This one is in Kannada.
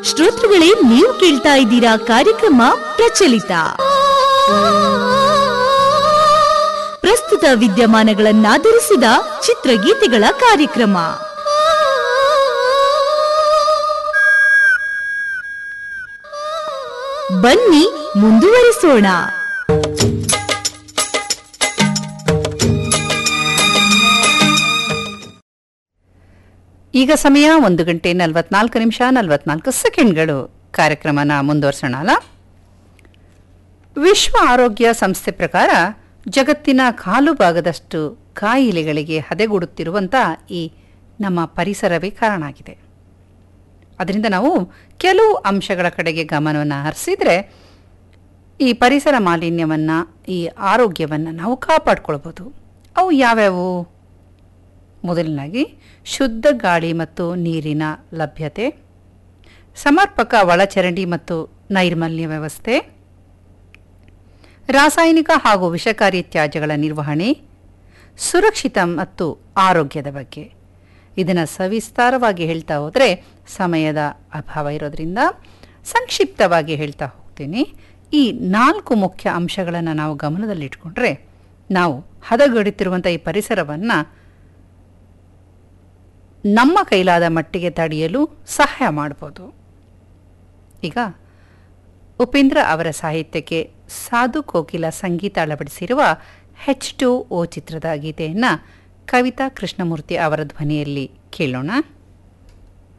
ಶ್ರೋತೃಗಳೇ ನೀವು ಕೇಳ್ತಾ ಇದ್ದೀರಾ ಕಾರ್ಯಕ್ರಮ ಪ್ರಚಲಿತ ಪ್ರಸ್ತುತ ವಿದ್ಯಮಾನಗಳನ್ನಾಧರಿಸಿದ ಚಿತ್ರಗೀತೆಗಳ ಕಾರ್ಯಕ್ರಮ ಬನ್ನಿ ಮುಂದುವರಿಸೋಣ ಈಗ ಸಮಯ ಒಂದು ಗಂಟೆ ನಲವತ್ನಾಲ್ಕು ನಿಮಿಷ ನಲವತ್ನಾಲ್ಕು ಸೆಕೆಂಡ್ಗಳು ಕಾರ್ಯಕ್ರಮನ ಮುಂದುವರ್ಸೋಣ ಅಲ್ಲ ವಿಶ್ವ ಆರೋಗ್ಯ ಸಂಸ್ಥೆ ಪ್ರಕಾರ ಜಗತ್ತಿನ ಕಾಲು ಭಾಗದಷ್ಟು ಕಾಯಿಲೆಗಳಿಗೆ ಹದೆಗೂಡುತ್ತಿರುವಂಥ ಈ ನಮ್ಮ ಪರಿಸರವೇ ಕಾರಣ ಆಗಿದೆ ಅದರಿಂದ ನಾವು ಕೆಲವು ಅಂಶಗಳ ಕಡೆಗೆ ಗಮನವನ್ನು ಹರಿಸಿದರೆ ಈ ಪರಿಸರ ಮಾಲಿನ್ಯವನ್ನು ಈ ಆರೋಗ್ಯವನ್ನು ನಾವು ಕಾಪಾಡ್ಕೊಳ್ಬೋದು ಅವು ಯಾವ್ಯಾವು ಮೊದಲನಾಗಿ ಶುದ್ಧ ಗಾಳಿ ಮತ್ತು ನೀರಿನ ಲಭ್ಯತೆ ಸಮರ್ಪಕ ಒಳಚರಂಡಿ ಮತ್ತು ನೈರ್ಮಲ್ಯ ವ್ಯವಸ್ಥೆ ರಾಸಾಯನಿಕ ಹಾಗೂ ವಿಷಕಾರಿ ತ್ಯಾಜ್ಯಗಳ ನಿರ್ವಹಣೆ ಸುರಕ್ಷಿತ ಮತ್ತು ಆರೋಗ್ಯದ ಬಗ್ಗೆ ಇದನ್ನು ಸವಿಸ್ತಾರವಾಗಿ ಹೇಳ್ತಾ ಹೋದರೆ ಸಮಯದ ಅಭಾವ ಇರೋದ್ರಿಂದ ಸಂಕ್ಷಿಪ್ತವಾಗಿ ಹೇಳ್ತಾ ಹೋಗ್ತೀನಿ ಈ ನಾಲ್ಕು ಮುಖ್ಯ ಅಂಶಗಳನ್ನು ನಾವು ಗಮನದಲ್ಲಿಟ್ಕೊಂಡ್ರೆ ನಾವು ಹದಗೆಡುತ್ತಿರುವಂಥ ಈ ಪರಿಸರವನ್ನು ನಮ್ಮ ಕೈಲಾದ ಮಟ್ಟಿಗೆ ತಡೆಯಲು ಸಹಾಯ ಮಾಡ್ಬೋದು ಈಗ ಉಪೇಂದ್ರ ಅವರ ಸಾಹಿತ್ಯಕ್ಕೆ ಸಾಧು ಕೋಕಿಲ ಸಂಗೀತ ಅಳವಡಿಸಿರುವ ಹೆಚ್ ಟು ಓ ಚಿತ್ರದ ಗೀತೆಯನ್ನು ಕವಿತಾ ಕೃಷ್ಣಮೂರ್ತಿ ಅವರ ಧ್ವನಿಯಲ್ಲಿ ಕೇಳೋಣ